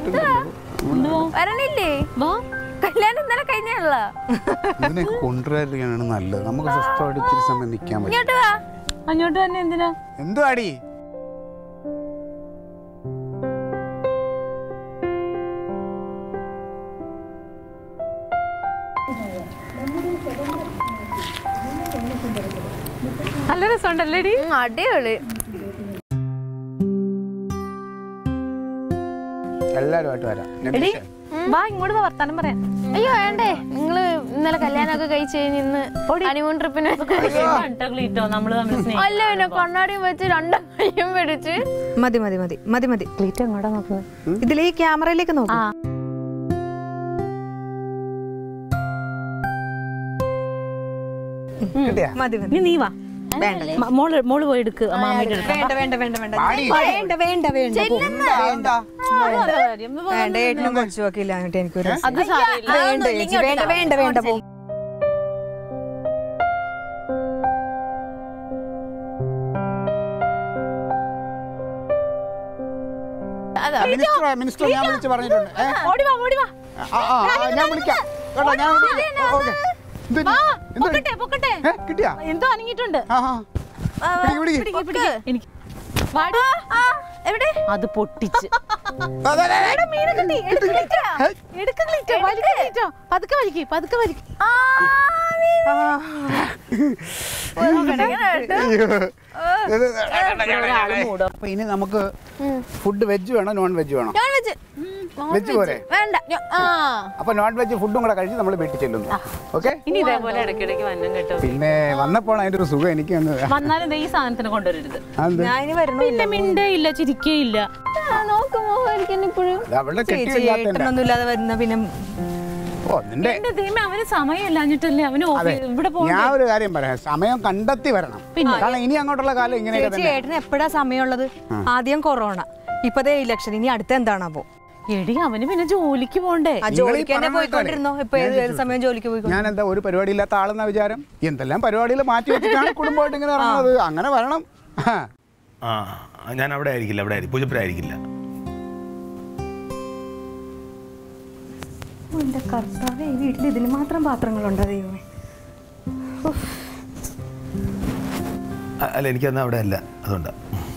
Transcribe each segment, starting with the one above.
പോയിട്ടുണ്ടല്ലോ വരണില്ലേ വാ കല്യാണം ഇന്നലെ കഴിഞ്ഞാണല്ലോ ഇതിനെ കൊണ്ടുവരികയാണ് നല്ലത് നമുക്ക് സ്വസ്ഥമായിട്ട് ഇച്ചിരി സമയം നിൽക്കാൻ പറ്റും ഇങ്ങോട്ട് വാ അങ്ങോട്ട് തന്നെ എന്തിനാ എന്തുവാടി നല്ല രസമുണ്ടല്ലേടി ഉം, അടിപൊളി എല്ലാവരുമായിട്ട് വരാം എടി നബീഷേ, വാ ഇങ്ങോട്ട് വാ വർത്താനം പറയാം അയ്യോ വേണ്ടേ നിങ്ങള് ഇന്നലെ കല്യാണമൊക്കെ കഴിച്ച് കഴിഞ്ഞ് ഇന്ന് ഹണിമൂൺ ട്രിപ്പിന് ക്ലീറ്റോ നമ്മള് തമ്മിൽ സ്നേഹം അല്ല പിന്നെ കണ്ണാടിയും വെച്ച് രണ്ടും കയ്യും പിടിച്ച് മതി മതി മതി മതി മതി ക്ലീറ്റോ എങ്ങോട്ടാ നോക്കുന്നത് ഇതിൽ ഈ ക്യാമറയിലേക്ക് നോക്കും ആ കിട്ടിയാ? മതി മതി നീ നീ വാ മ- മോള് മോള് പോയി എടുക്ക് മാമിയുടെ അടുത്ത് വേണ്ട വേണ്ട വേണ്ട വേണ്ട പാടി. വേണ്ട വേണ്ട വേണ്ട പോ. എന്താ? വേണ്ട ഏട്ടനും കൊച്ചു ഒക്കെ ഇല്ല അങ്ങോട്ട് എനിക്കൊരു അത് സാരമില്ല വേണ്ട ചേച്ചി വേണ്ട വേണ്ട വേണ്ട പോ അതാ മിനിസ്റ്റർ മിനിസ്റ്റർ ഞാൻ വിളിച്ച് പറഞ്ഞിട്ടുണ്ട് ഏ? ഓടി വാ ഓടി വാ ആ, ആ, ആ, ഞാൻ വിളിക്കാം കേട്ടോ ഞാൻ വിളിക്കാം. ഓക്കേ. എന്ത് വാ എന്ത് പൊക്കട്ടെ പൊക്കട്ടെ ഏ, കിട്ടിയാ എന്തോ അനങ്ങിയിട്ടുണ്ട് ആ ആ. പിടിക്ക്, പിടിക്ക്. പിടിക്ക്, പിടിക്ക്. എനിക്ക് വാടി ആ, എവിടെ അത് പൊട്ടിച്ച് അതെ, അതെ, അതെ. മീനെ കിട്ടി എടുക്ക് ക്ലീറ്റോ. ഹേ. എടുക്ക് ക്ലീറ്റോ, വലിക്ക് ക്ലീറ്റോ. പതുക്കെ വലിക്ക് പതുക്കെ വലിക്ക് ആ, ഇങ്ങനെ കേട്ടോ. അയ്യോ. ഇത് ഒരാള് മൂടും അപ്പൊ ഇനി നമുക്ക് ഫുഡ് വെജ് വേണോ നോൺ വെജ് വേണോ നോൺ വെജ് നോൺ വെജ് പോരെ വേണ്ട ഞ- ആ അപ്പൊ നോൺ വെജ് ഫുഡും കൂടെ കഴിച്ച് നമ്മൾ വീട്ടിൽ ചെല്ലുന്നു ഓക്കെ ഇനി ഇതേപോലെ ഇടയ്ക്കിടയ്ക്ക് വന്നം കേട്ടോ പിന്നെ വന്നപ്പോൾ അതിന്റെ ഒരു സുഖം എനിക്ക് ഒന്ന് വന്നാലും ദേ ഈ സാധനത്തിന് കൊണ്ടുവരരുത് അതെന്ത്? ഞാൻ ഇനി വരണോ പിന്നെ മിണ്ടേ ഇല്ല ചിരിക്കേ ഇല്ല ആ, നോക്കുമോ എനിക്ക് ഇപ്പോഴും അത് അവളുടെ ചേച്ചി കെട്ടിയില്ലാത്ത ഏട്ടനൊന്നും ഇല്ലാതെ വരുന്ന പിന്നെ ഓ നിന്റെ എന്റെ ദൈവമേ അവന് സമയമില്ലാഞ്ഞിട്ടല്ലേ അവന് അതെ ഓഫീ- ഇവിടെ പോകണം ഞാൻ ഒരു കാര്യം പറയാം സമയം കണ്ടെത്തി വരണം കാരണം ഇനി അങ്ങോട്ടുള്ള കാലം ഇങ്ങനെയൊക്കെ ചേച്ചി തന്നെ ഏട്ടന് എപ്പോഴാ സമയമുള്ളത് ആദ്യം കൊറോണ ഇപ്പതേ ഇലക്ഷൻ ഇനി അടുത്ത എന്താണാവോ എടി അവന് പിന്നെ ജോലിക്ക് പോണ്ടേ ആ നിങ്ങൾ ഈ ജോലിക്ക് തന്നെ പറഞ്ഞ പോയിക്കൊണ്ടിരുന്നോ ഇപ്പൊ ഏത് ഏത് സമയം ജോലിക്ക് പോയിക്കൊണ്ടിരുന്നു ഞാൻ എന്താ ഒരു പരിപാടി ഇല്ലാത്ത ആളെന്ന വിചാരം എന്തെല്ലാം പരിപാടികൾ മാറ്റി വെച്ചിട്ടാണ് കുടുംബമായിട്ട് ഇങ്ങനെ ഇറങ്ങുന്നത് അങ്ങനെ വരണം ആ. ആ ഞാൻ അവിടെ ആയിരിക്കില്ല അവിടെ ആയിരിക്കും പൂജപ്പുര ആയിരിക്കില്ല എന്റെ കർത്താവേ ഈ വീട്ടിൽ ഇതിന് മാത്രം പാത്രങ്ങളുണ്ടോ ദൈവമേ അ- അല്ല എനിക്കന്ന് അവിടെ അല്ല അതുകൊണ്ട്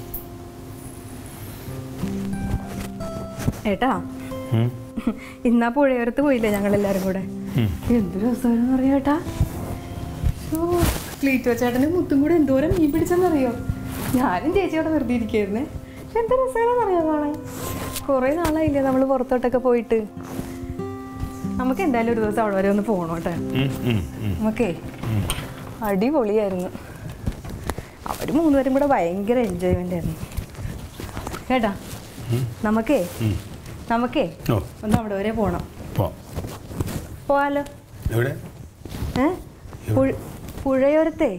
ഏട്ടാ ഉം. ഇന്നാ പുഴയോരത്ത് പോയില്ലേ ഞങ്ങൾ എല്ലാരും കൂടെ എന്ത് രസമായിരുന്നു അറിയോ ഏട്ടാ ക്ലീറ്റോ ചേട്ടന് മുത്തും കൂടെ എന്തോരം മീൻ പിടിച്ചെന്നറിയോ ഞാനും ചേച്ചിയോടെ വെറുതെ ഇരിക്കായിരുന്നേ പക്ഷെ എന്ത് രസമാണെന്ന് അറിയോ കാണാൻ കുറേ നാളായില്ലേ നമ്മൾ പുറത്തോട്ടൊക്കെ പോയിട്ട് നമുക്ക് എന്തായാലും ഒരു ദിവസം അവിടെ വരെ ഒന്ന് പോകണോട്ടെ ഉം, ഉം, ഉം. നമുക്കേ അടിപൊളിയായിരുന്നു അവർ മൂന്നുപേരും കൂടെ ഭയങ്കര എൻജോയ്മെന്റ് ആയിരുന്നു കേട്ടാ നമുക്കേ നമുക്കേ ഓ ഒന്ന് അവിടെ വരെ പോണം പോ പോവാലോ എവിടെ ഏ പുഴ- പുഴയോരത്തെ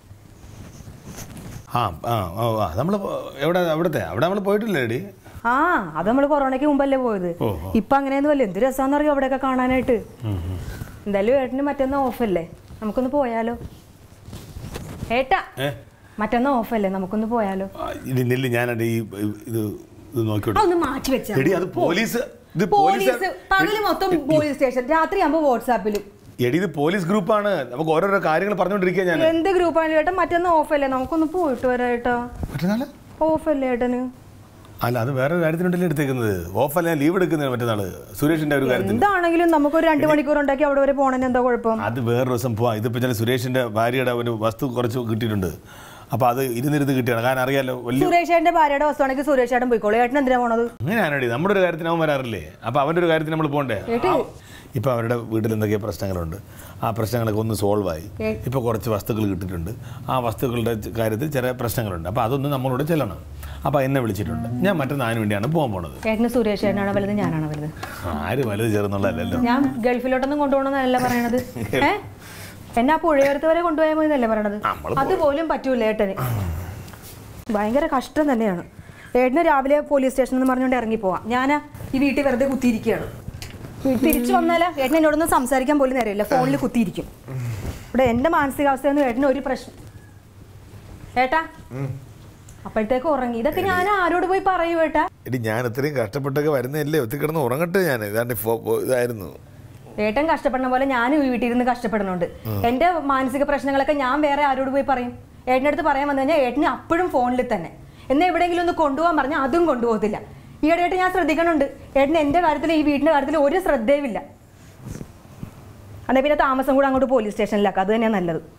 ആ ആ ഓ ആ നമ്മൾ എവിടെ അവിടുത്തെ അവിടെ നമ്മൾ പോയിട്ടില്ലേ എടി ആ അത് നമ്മൾ കൊറോണയ്ക്ക് മുമ്പല്ലേ പോയത് ഓ, ഇപ്പൊ അങ്ങനെയൊന്നും അല്ല എന്ത് രസാന്ന് അറിയോ അവിടെയൊക്കെ കാണാനായിട്ട് എന്തായാലും ഏട്ടന് മറ്റന്നാ ഓഫല്ലേ നമുക്കൊന്ന് പോയാലോ ഏട്ടാ ഏ മറ്റന്നാ ഓഫല്ലേ നമുക്കൊന്ന് പോയാലോ ആ, ഇനി നെല്ല് ഞാനത് ഈ ഇത് ഇത് നോക്കിയോട്ടെ ഒന്ന് മാറ്റി വെച്ചാ എടി അത് പോലീസ് ഇത് പോലീസ് പോലീസ് പകല് മൊത്തം പോലീസ് സ്റ്റേഷൻ രാത്രി ആകുമ്പോ വാട്സാപ്പിലും എടി ഇത് പോലീസ് ഗ്രൂപ്പാണ് നമുക്ക് ഓരോരോ കാര്യങ്ങൾ പറഞ്ഞുകൊണ്ടിരിക്കുക ഞാൻ എന്ത് ഗ്രൂപ്പാണ് ഏട്ടാ മറ്റന്നാ ഓഫല്ലേ നമുക്കൊന്ന് പോയിട്ട് വരാം ഏട്ടാ മറ്റന്നാള് ഓഫല്ലേ ഏട്ടന് അല്ല അത് വേറെ കാര്യത്തിനുണ്ടല്ലേ എടുത്തേക്കുന്നത് ഓഫല്ല ലീവ് എടുക്കുന്നത് മറ്റന്നാള് സുരേഷിന്റെ ഒരു കാര്യത്തിന് എന്താണെങ്കിലും നമുക്കൊരു രണ്ട് മണിക്കൂർ ഉണ്ടാക്കി അവിടെ വരെ പോണതിന് എന്താ കുഴപ്പം അത് വേറൊരു ദിവസം പോവാം ഇതിപ്പോൾ ചില സുരേഷിന്റെ ഭാര്യയുടെ ഒരു വസ്തു കുറച്ച് കിട്ടിയിട്ടുണ്ട് അപ്പോൾ അത് ഇരുന്നിരുന്ന് കിട്ടിയാണ് കാരണം അറിയാലോ വലിയ സുരേഷ് ഏട്ടന്റെ ഭാര്യയുടെ വസ്തുവാണെങ്കിൽ സുരേഷ് ഏട്ടൻ പോയിക്കോളൂ ഏട്ടൻ എന്തിനാ പോണത് അങ്ങനെയാണടി നമ്മുടെ ഒരു കാര്യത്തിന് അവൻ വരാറില്ലേ അപ്പോൾ അവൻ്റെ ഒരു കാര്യത്തിന് നമ്മൾ പോകണ്ടേ ഇപ്പോൾ അവരുടെ വീട്ടിൽ എന്തൊക്കെയോ പ്രശ്നങ്ങളുണ്ട് ആ പ്രശ്നങ്ങളൊക്കെ ഒന്ന് സോൾവ് ആയി ഇപ്പോൾ കുറച്ച് വസ്തുക്കൾ കിട്ടിയിട്ടുണ്ട് ആ വസ്തുക്കളുടെ കാര്യത്തിൽ ചെറിയ പ്രശ്നങ്ങളുണ്ട് അപ്പോൾ അതൊന്ന് നമ്മളോട് ചെല്ലണം അപ്പോൾ എന്നെ വിളിച്ചിട്ടുണ്ട് ഞാൻ മറ്റന്നാതിന് വേണ്ടിയാണ് പോകാൻ പോണത് ഏട്ടന് സുരേഷ് ഏട്ടനാണ് വലുത് ഞാനാണ് വലുത് ആര് വലുത് ചേർന്നുള്ളതല്ലല്ലോ ഞാൻ ഗൾഫിലോട്ടൊന്നും കൊണ്ടുപോകണമെന്നല്ല പറയണത് ഏ എന്നെ ആ പുഴയോരത്ത് വരെ കൊണ്ടുപോയാൽ മതി എന്നല്ലേ പറയണത് നമ്മള് അതുപോലും പറ്റൂല ഏട്ടന് ഭയങ്കര കഷ്ടം തന്നെയാണ് ഏട്ടന് രാവിലെ പോലീസ് സ്റ്റേഷനിൽ നിന്ന് പറഞ്ഞുകൊണ്ട് ഇറങ്ങി പോവാം ഞാൻ ഈ വീട്ടിൽ വെറുതെ കുത്തിയിരിക്കുകയാണ് തിരിച്ചു വന്നാല് ഏട്ടൻ എന്നോടൊന്നും സംസാരിക്കാൻ പോലും നേരമില്ല ഫോണിൽ കുത്തിയിരിക്കും ഇവിടെ എൻ്റെ മാനസികാവസ്ഥയൊന്നും ഏട്ടന് ഒരു പ്രശ്നം ഏട്ടാ അപ്പോഴത്തേക്ക് ഉറങ്ങി ഇതൊക്കെ ഞാൻ ആരോട് പോയി പറയൂ ഏട്ടാ എടി ഞാൻ ഇത്രയും കഷ്ടപ്പെട്ടൊക്കെ വരുന്നതല്ലേ ഒത്തിരി കിടന്ന് ഉറങ്ങട്ടെ ഞാൻ ഇതാണ്ട് ഫോ- ഫോ- ഇതായിരുന്നു ഏട്ടൻ കഷ്ടപ്പെടുന്ന പോലെ ഞാനും ഈ വീട്ടിൽ ഇരുന്ന് കഷ്ടപ്പെടുന്നുണ്ട് എന്റെ മാനസിക പ്രശ്നങ്ങളൊക്കെ ഞാൻ വേറെ ആരോട് പോയി പറയും ഏട്ടൻ്റെ അടുത്ത് പറയാൻ വന്നു കഴിഞ്ഞാൽ ഏട്ടന് അപ്പോഴും ഫോണിൽ തന്നെ എന്നെ എവിടെയെങ്കിലും ഒന്ന് കൊണ്ടുപോകാൻ പറഞ്ഞാൽ അതും കൊണ്ടുപോകത്തില്ല ഈയിടെയായിട്ട് ഞാൻ ശ്രദ്ധിക്കണുണ്ട് ഏട്ടന് എന്റെ കാര്യത്തിൽ ഈ വീടിന്റെ കാര്യത്തിൽ ഒരു ശ്രദ്ധയുമില്ല അതെ പിന്നെ താമസം കൂടെ അങ്ങോട്ട് പോലീസ് സ്റ്റേഷനിലാക്കാം അത് തന്നെയാണ് നല്ലത്